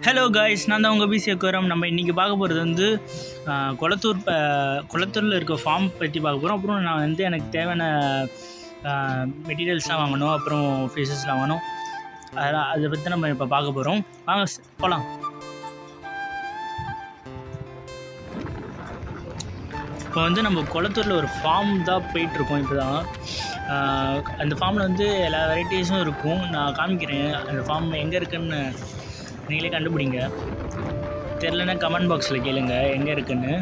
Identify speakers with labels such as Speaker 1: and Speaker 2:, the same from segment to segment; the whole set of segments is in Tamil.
Speaker 1: ஹலோ காய்ஸ் நான் தான் உங்கள் பிசி அக்குவரம் நம்ம இன்றைக்கி பார்க்க போகிறது வந்து ஆஹ், கொளத்தூர் ப கொளத்தூரில் இருக்க ஃபார்ம் பற்றி பார்க்க போகிறோம் அப்புறம் நான் வந்து எனக்கு தேவையான மெட்டீரியல்ஸ்லாம் வாங்கணும் அப்புறம் ஃபீஸஸ்லாம் வாங்கணும் அதெல்லாம் அதை பற்றி நம்ம இப்போ பார்க்க போகிறோம் வாங்க போகலாம் இப்போ வந்து நம்ம குளத்தூரில் ஒரு ஃபார்ம் தான் போயிட்டுருக்கோம் இப்போ தான் அந்த ஃபார்மில் வந்து எல்லா வெரைட்டிஸும் இருக்கும் நான் காமிக்கிறேன் அந்த ஃபார்ம் எங்கே இருக்குன்னு நீங்களே கண்டுபிடிங்க தெரிலனா கமெண்ட் பாக்ஸில் கேளுங்க எங்கே இருக்குன்னு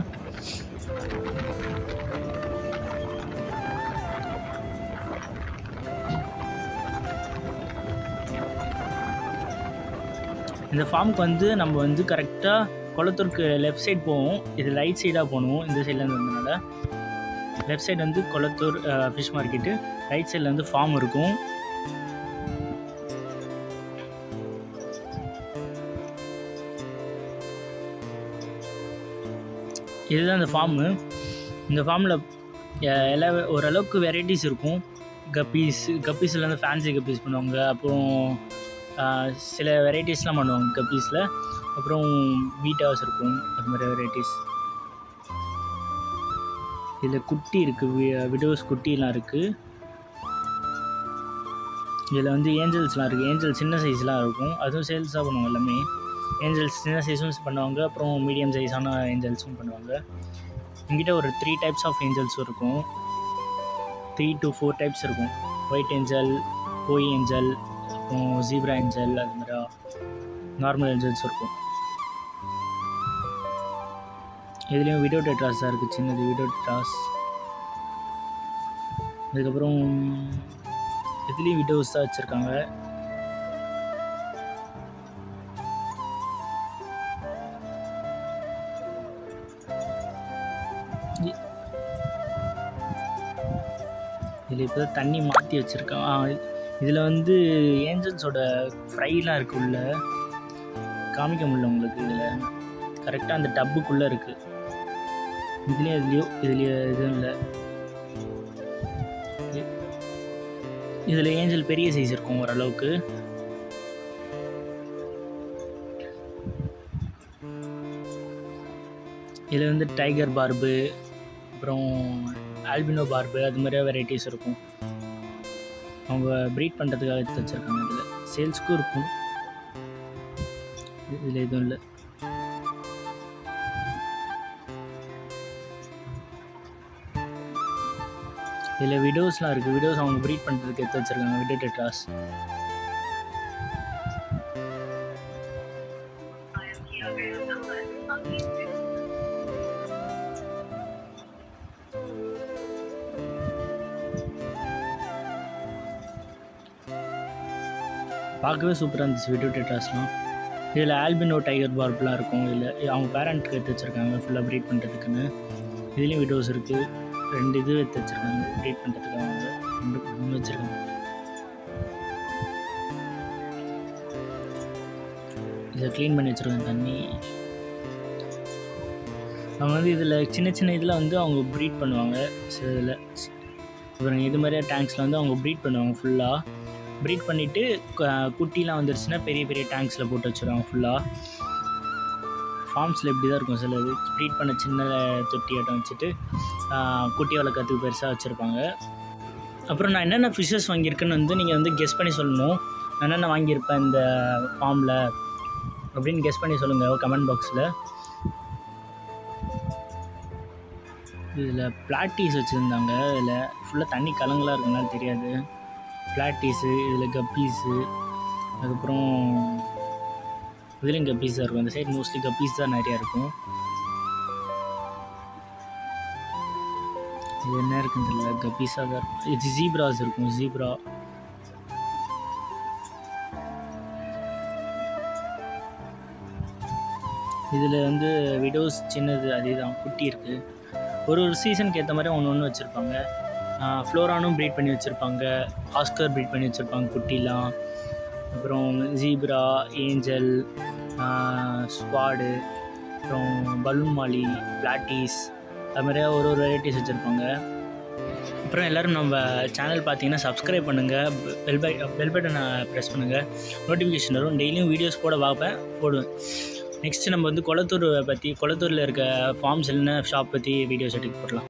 Speaker 1: இந்த ஃபார்முக்கு வந்து நம்ம வந்து கரெக்டாக குளத்தூருக்கு லெஃப்ட் சைடு போவோம் இது ரைட் சைடாக போகணும் இந்த சைட்லேருந்து வந்ததுனால லெஃப்ட் சைடு வந்து குளத்தூர் ஃபிஷ் மார்க்கெட்டு ரைட் சைடில் வந்து ஃபார்ம் இருக்கும் இதுதான் இந்த ஃபார்மு இந்த ஃபார்மில் எல்லா ஓரளவுக்கு வெரைட்டிஸ் இருக்கும் கப்பீஸ் கப்பீஸ்லேருந்து ஃபேன்சி கப்பீஸ் பண்ணுவாங்க அப்புறம் ஆஹ், சில வெரைட்டிஸ்லாம் பண்ணுவாங்க கப்பீஸில் அப்புறம் பீட்டாஸ் இருக்கும் அது மாதிரி வெரைட்டிஸ் இதில் குட்டி இருக்குது விடோஸ் குட்டிலாம் இருக்குது இதில் வந்து ஏஞ்சல்ஸ்லாம் இருக்குது ஏஞ்சல் சின்ன சைஸ்லாம் இருக்கும் அதுவும் சேல்ஸாக பண்ணுவாங்க எல்லாமே ஏஞ்சல்ஸ் சின்ன சைஸும் பண்ணுவாங்க அப்புறம் மீடியம் சைஸான ஏஞ்சல்ஸும் பண்ணுவாங்க எங்கிட்ட ஒரு த்ரீ டைப்ஸ் ஆஃப் ஏஞ்சல்ஸும் இருக்கும் த்ரீ டு ஃபோர் டைப்ஸ் இருக்கும் ஒயிட் ஏஞ்சல் கோய் ஏஞ்சல் அப்புறம் ஜீப்ரா ஏஞ்சல் அது மாதிரி நார்மல் ஏஞ்சல்ஸ் இருக்கும் இதுலேயும் விடோ டெட்ராஸ் தான் இருக்குது சின்னது விடோ டெட்ராஸ் அதுக்கப்புறம் இதுலேயும் விடோஸ் தான் வச்சுருக்காங்க இதில் இப்போ தண்ணி மாற்றி வச்சுருக்கான் இதில் வந்து ஏஞ்சல்ஸோட ஃப்ரைலாம் இருக்கு உள்ள காமிக்க முடியல உங்களுக்கு இதில் கரெக்டாக அந்த டப்புக்குள்ளே இருக்குது இதுலேயும் இதுலேயோ இதுலேயே எதுவும் இல்லை இதில் ஏஞ்சல் பெரிய சைஸ் இருக்கும் ஓரளவுக்கு இதில் வந்து டைகர் பார்பு அப்புறம் ஆல்பினோ பார்பு அது மாதிரியா வெரைட்டிஸ் இருக்கும் அவங்க ப்ரீட் பண்ணுறதுக்காக எடுத்து வச்சுருக்காங்க இதில் சேல்ஸ்க்கும் இருக்கும் இதில் எதுவும் இல்லை இதில் விடோஸ்லாம் இருக்குது விடோஸ் அவங்க ப்ரீட் பண்ணுறதுக்கு எடுத்து வச்சுருக்காங்க விடோ டெட்ராஸ் பார்க்கவே சூப்பராக இருந்துச்சு விடோ டெட்ராஸ்லாம் இதில் ஆல்பினோ டைகர் பார்ப்லாம் இருக்கும் இதில் அவங்க பேரண்ட்க்கு எடுத்து வச்சுருக்காங்க ஃபுல்லாக ப்ரீட் பண்ணுறதுக்குன்னு இதுலேயும் விடோஸ் இருக்குது ரெண்டு இது எடுத்து வச்சுருக்காங்க ப்ரீட் பண்ணுறதுக்கு அவங்க ரெண்டு மூணு வச்சுருக்காங்க இதை க்ளீன் பண்ணி வச்சுருக்காங்க தண்ணி அவங்க வந்து இதில் சின்ன சின்ன இதில் வந்து அவங்க ப்ரீட் பண்ணுவாங்க சில இதில் அப்புறம் இது மாதிரியா டேங்க்ஸில் வந்து அவங்க ப்ரீட் பண்ணுவாங்க ஃபுல்லாக ப்ரீட் பண்ணிவிட்டு குட்டிலாம் வந்துருச்சுன்னா பெரிய பெரிய டேங்க்ஸில் போட்டு வச்சுருவாங்க ஃபுல்லாக ஃபார்ம்ஸில் இப்படி தான் இருக்கும் சில இது ப்ரீட் பண்ண சின்ன தொட்டி ஆட்டம் வச்சுட்டு ஆஹ், குட்டி வளர்க்கறதுக்கு பெருசாக வச்சுருப்பாங்க அப்புறம் நான் என்னென்ன ஃபிஷ்ஷஸ் வாங்கியிருக்கேன்னு வந்து நீங்கள் வந்து கெஸ் பண்ணி சொல்லணும் நான் என்னென்ன வாங்கியிருப்பேன் இந்த ஃபார்மில் அப்படின்னு கெஸ் பண்ணி சொல்லுங்கள் கமெண்ட் பாக்ஸில் இதில் பிளாட்டீஸ் வச்சுருந்தாங்க இதில் ஃபுல்லாக தண்ணி கலங்களாக இருக்குனால தெரியாது பிளாட்டீஸு இதில் கப்பீஸு அதுக்கப்புறம் இதுலேயும் கப்பீஸ் தான் இருக்கும் இந்த சைடு மோஸ்ட்லி கப்பீஸ் தான் நிறையா இருக்கும் இது என்ன இருக்குன்னு தெரியல கப்பீஸாக தான் இருக்கும் இது ஜீப்ராஸ் இருக்கும் ஜீப்ரா இதில் வந்து விடோஸ் சின்னது அதே தான் குட்டி இருக்குது ஒரு ஒரு சீசனுக்கு ஏற்ற மாதிரி ஒன்று ஒன்று வச்சுருப்பாங்க ஃப்ளோரானும் ப்ரீட் பண்ணி வச்சுருப்பாங்க ஆஸ்கர் ப்ரீட் பண்ணி வச்சுருப்பாங்க குட்டிலாம் அப்புறம் ஜீப்ரா ஏஞ்சல் ஸ்குவாடு அப்புறம் பலூன் மாலி பிளாட்டீஸ் அது மாதிரியா ஒரு ஒரு வெரைட்டிஸ் வச்சுருப்பாங்க அப்புறம் எல்லோரும் நம்ம சேனல் பார்த்தீங்கன்னா சப்ஸ்கிரைப் பண்ணுங்கள் பெல் பை பெல் பட்டனை ப்ரெஸ் பண்ணுங்கள் நோட்டிஃபிகேஷன் வரும் டெய்லியும் வீடியோஸ் போட பார்ப்பேன் போடுவேன் நெக்ஸ்ட்டு நம்ம வந்து கொளத்தூர் பற்றி கொளத்தூரில் இருக்க ஃபார்ம்ஸ் என்ன ஷாப் பற்றி வீடியோஸ் எடுத்து போடலாம்